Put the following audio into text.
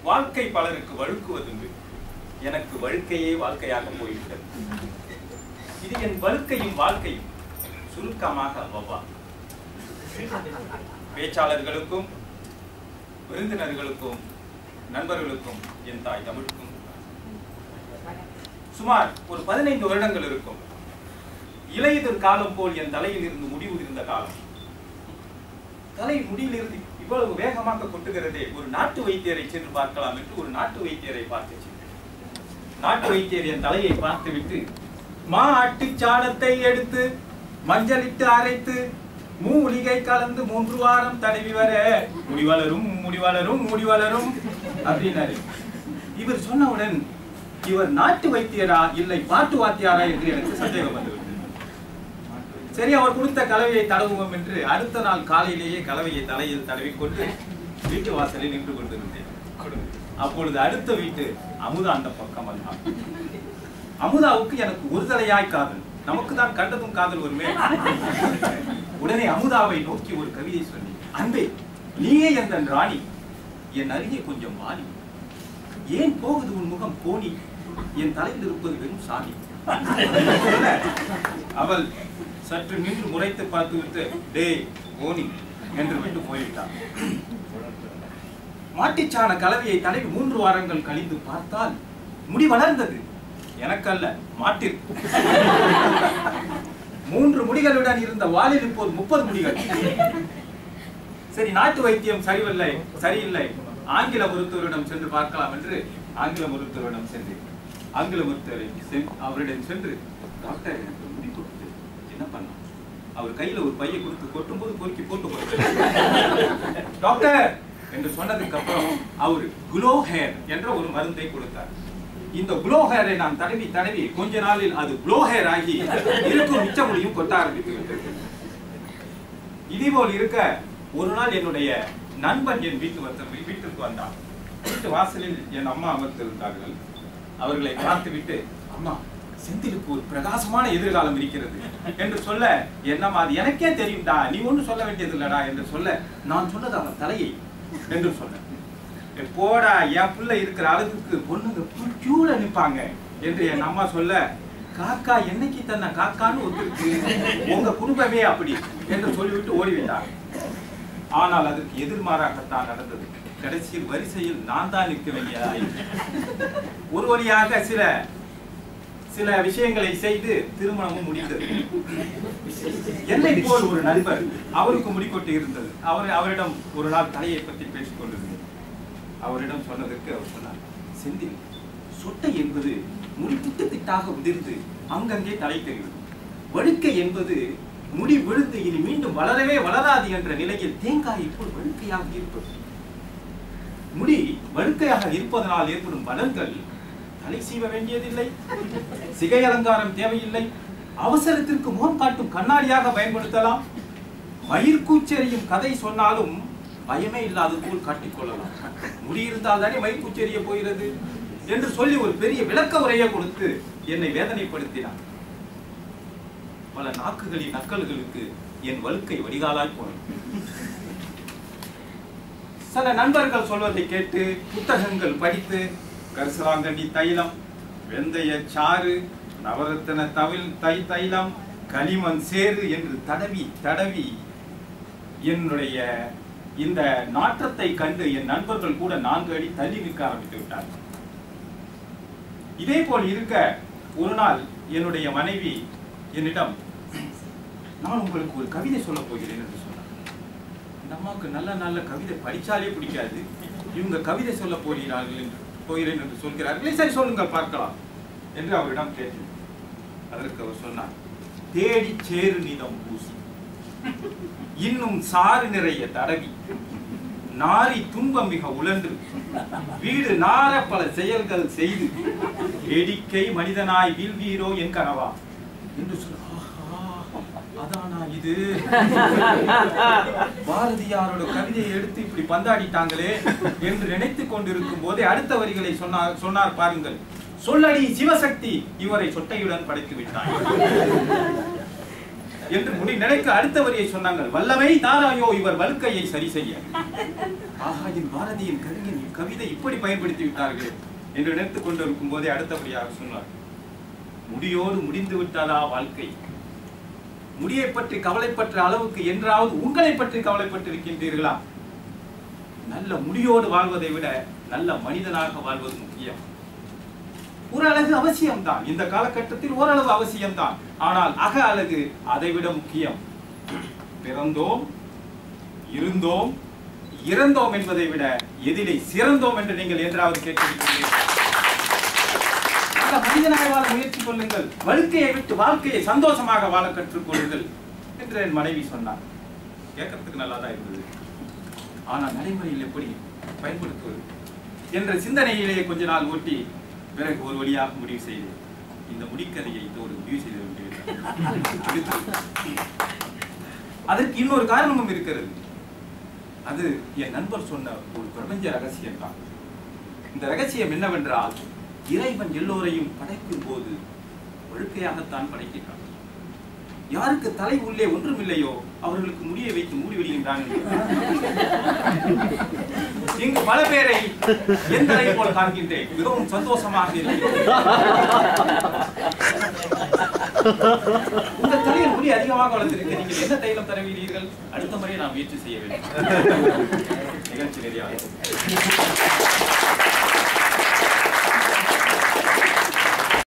வாழ்க்கை பலருக்கு வழுக்குவதுண்டு எனக்கு வழுக்கையே வாழ்க்கையாக போய்விட்டது இது என் வழுக்கையும் வாழ்க்கையும் சுருக்கமாக அவ்வா பேச்சாளர்களுக்கும் விருந்தினர்களுக்கும் நண்பர்களுக்கும் என் தாய் தமிழுக்கும் சுமார் ஒரு பதினைந்து வருடங்கள் இருக்கும் இளையதொரு காலம் போல் என் தலையில் இருந்து முடிவு இருந்த காலம் தலை முடியிலிருந்து இவ்வளவு வேகமாக கொட்டுகிறதே ஒரு நாட்டு வைத்தியரை சென்று பார்க்கலாம் என்று ஒரு நாட்டு வைத்தியரை பார்க்க சென்றேன் நாட்டு வைத்தியர் என் தலையை பார்த்துவிட்டு மா ஆட்டு சாணத்தை எடுத்து மஞ்சளிட்டு அரைத்து மூலிகை கலந்து மூன்று வாரம் தடவி வர முடி வளரும் முடி வளரும் முடி வளரும் அப்படின்னாரு இவர் சொன்னவுடன் இவர் நாட்டு வைத்தியரா இல்லை பாட்டு வாத்தியாரா என்று எனக்கு சந்தேகம் வந்துவிட்டது சரி அவர் கொடுத்த கலவையை தடவுவோம் என்று அடுத்த நாள் காலையிலேயே கலவையை தலையில் தடவிக்கொண்டு வீட்டு வாசலில் நின்று கொண்டிருந்தேன் அப்பொழுது அடுத்த வீட்டு அமுதா அந்த பக்கம் வந்தான் அமுதாவுக்கு எனக்கு ஒரு தலையாய் காதல் நமக்கு தான் கண்டதும் காதல் வருமே உடனே அமுதாவை நோக்கி ஒரு கவிதை சொன்னேன் அன்பே நீயே எந்த ராணி என் அருகே கொஞ்சம் வாணி ஏன் போகுது உன் முகம் கோணி என் தலையில் இருப்பது வெறும் சாணி சொல்ல, அவள் சற்று நின்று முறைத்து பார்த்துவிட்டு டேய் கோணி என்று விட்டு போய்விட்டாள் மாட்டிச்சாண கலவையை தடவி மூன்று வாரங்கள் கழிந்து பார்த்தால் முடி வளர்ந்தது எனக்கல்ல மாட்டிற்கு மூன்று முடிகளுடன் இருந்த வாலில் இப்போது முப்பது முடிகள் சரி நாட்டு வைத்தியம் சரியில்லை சரியில்லை ஆங்கில மருத்துவரிடம் சென்று பார்க்கலாம் என்று ஆங்கில மருத்துவரிடம் சென்றேன் ஆங்கில மருத்துவரை சென்- அவரிடம் சென்று டாக்டர் எனக்கு முடி கொட்டுது என்ன பண்ணலாம் அவர் கையில ஒரு பையை கொடுத்து கொட்டும் போது பொறுக்கி போட்டு கொடுத்தார் டாக்டர் என்று சொன்னதுக்கு அப்புறம் அவர் குளோ ஹேர் என்ற ஒரு மருந்தை கொடுத்தார் இந்த குளோ ஹேரை நான் தடவி தடவி கொஞ்ச நாளில் அது குளோ ஹேர் ஆகி இருக்கும் மிச்ச முடியும் கொட்ட ஆரம்பித்து விட்டது இதேபோல் இருக்க ஒரு நாள் என்னுடைய நண்பன் என் வீட்டு வந்து வீட்டுக்கு வந்தான் வீட்டு வாசலில் என் அம்மா அமர்ந்திருந்தார்கள் அவர்களை பார்த்துவிட்டு அம்மா செந்திலுக்கு ஒரு பிரகாசமான எதிர்காலம் இருக்கிறது என்று சொல்ல என்னம்மா அது எனக்கே தெரியும்டா நீ ஒண்ணும் சொல்ல வேண்டியது இல்லடா என்று சொல்ல நான் சொன்னது அவன் தலையை என்று சொன்னேன் "ஏ, போடா என் பிள்ளை இருக்கிற அளவுக்கு பொண்ணுங்க கியூல நிப்பாங்க என்று என் அம்மா சொல்ல காக்கா என்னைக்கு தன்னை காக்கான்னு ஒத்துருக்கு உங்க குடும்பமே அப்படி என்று சொல்லிவிட்டு ஓடிவிட்டார் ஆனால் அதற்கு எதிர்மாறாகத்தான் நடந்தது கடைசியில் வரிசையில் நான் தான் நிற்க வேண்டியதாயிற்று ஒரு வழியாக சில சில விஷயங்களை செய்து திருமணமும் முடிந்தது என்னை போல் ஒரு நண்பர் அவருக்கு முடிக்கொட்டு இருந்தது அவர் அவரிடம் ஒரு நாள் தலையை பற்றி பேசிக் கொண்டிருந்தேன் அவரிடம் சொன்னதற்கு அவர் சொன்னார் செந்தில் சொட்டை என்பது முடி திட்டு திட்டாக உதிர்ந்து அங்கங்கே தலை தெரிவிடும் வழுக்கை என்பது முடி விழுந்து இனி மீண்டும் வளரவே வளராது என்ற நிலையில் தேங்காய் இப்போது வழுக்கையாக இருப்பது முடி வழுக்கையாக இருப்பதனால் ஏற்படும் பலன்கள் தலை சீவ வேண்டியதில்லை சிகை அலங்காரம் தேவையில்லை அவசரத்திற்கு முகம் காட்டும் கண்ணாடியாக பயன்படுத்தலாம் மயிர்கூச்செறியும் கதை சொன்னாலும் பயமே இல்லாதது போல் காட்டிக்கொள்ளலாம் முடி இருந்தால் தானே மயிர்கூச்செறிய போகிறது என்று சொல்லி ஒரு பெரிய விளக்க உரையை கொடுத்து என்னை வேதனைப்படுத்தினார் பல நாக்குகளின் நக்கல்களுக்கு என் வழுக்கை வடிகாலாய் போனது சில நண்பர்கள் சொல்வதை கேட்டு புத்தகங்கள் படித்து கரிசலாங்கண்ணி தைலம் வெந்தய சாறு நவரத்தின தவில் தை தைலம் களிமண் சேறு என்று தடவி தடவி என்னுடைய இந்த நாற்றத்தை கண்டு என் நண்பர்கள் கூட நான்கு அடி தள்ளி நிற்க ஆரம்பித்து விட்டார்கள் இதே போல் இருக்க ஒரு நாள் என்னுடைய மனைவி என்னிடம் நான் உங்களுக்கு ஒரு கவிதை சொல்ல போகிறேன் என்று சொன்னார் இந்த அம்மாவுக்கு நல்ல நல்ல கவிதை படிச்சாலே பிடிக்காது இவங்க கவிதை சொல்ல போகிறார்கள் என்று போகிறேன் என்று சொல்கிறார்களே சரி சொல்லுங்க பார்க்கலாம் என்று அவரிடம் கேட்டேன் அதற்கு அவர் சொன்னார் தேடி சேரு நிதம் பூசி இன்னும் சாறு நிறைய தடவி நாரி துன்பம் மிக உழன்று வீடு நார பல செயல்கள் செய்து வேடிக்கை மனிதனாய் வீழ்வீரோ என் கனவா என்று சொல்ல ஆஹா, அதானா இது பாரதியாரோட கவிதையை எடுத்து இப்படி பந்தாடிட்டாங்களே என்று நினைத்துக் கொண்டிருக்கும் போதே அடுத்த வரிகளை சொன்னார் சொன்னார் பாருங்கள் சொல்லடி சிவசக்தி இவரை சொட்டையுடன் படைத்து விட்டார் என்று முடி நினைக்க அடுத்த வரியை சொன்னாங்க வல்லமை தாராயோ இவர் வழுக்கையை சரி செய்ய ஆஹா என் பாரதியின் கவிஞன் கவிதை இப்படி பயன்படுத்தி விட்டார்கள் என்று நினைத்துக் கொண்டிருக்கும் போதே அடுத்தபடியாக சொன்னார் முடியோடு முடிந்து விட்டதா வாழ்க்கை முடியை பற்றி கவலைப்பட்ட அளவுக்கு என்றாவது உங்களை பற்றி கவலைப்பட்டிருக்கின்றீர்களா நல்ல முடியோடு வாழ்வதை விட நல்ல மனிதனாக வாழ்வது முக்கியம் ஓரளவு அவசியம்தான் இந்த காலகட்டத்தில் ஓரளவு அவசியம்தான் ஆனால் அக அழகு அதை விட முக்கியம் பிறந்தோம் இருந்தோம் இறந்தோம் என்பதை விட எதிலே சிறந்தோம் என்று நீங்கள் என்றாவது கேட்டிருக்கிறீர்கள் நல்ல மனிதனாக வாழ முயற்சி கொள்ளுங்கள் வழுக்கையை விட்டு வாழ்க்கையை சந்தோஷமாக வாழ கற்றுக்கொள்ளுங்கள் என்று என் மனைவி சொன்னார் கேட்கறதுக்கு நல்லா தான் இருந்தது ஆனால் நடைமுறையில் எப்படி பயன்படுத்துவது என்ற சிந்தனையிலேயே கொஞ்ச நாள் ஓட்டி பிறகு ஒரு வழியாக முடிவு செய்தேன் இந்த முடிக்கதையை ஒரு முடிவு செய்து விட்டுவிட்டேன் அதற்கு இன்னொரு காரணமும் இருக்கிறது அது என் நண்பர் சொன்ன ஒரு பிரபஞ்ச ரகசியம் தான் இந்த ரகசியம் என்னவென்றால் இறைவன் எல்லோரையும் படைக்கும் போது ஒழுக்கையாகத்தான் படைக்கிறான் யாருக்கு தலை உள்ளே ஒன்றுமில்லையோ அவர்களுக்கு முடியை வைத்து மூடி விடுகின்றான் இங்கு பல பேரை என் தலை போல் காண்கின்றேன் மிகவும் சந்தோஷமாக இருக்கிறேன் உங்க தலையில் முடி அதிகமாக வளர்ந்திருக்கு நீங்கள் என்ன தைலம் தருவீர்கள் அடுத்த முறை நான் முயற்சி செய்ய வேண்டும் நிகழ்ச்சி நிறையாக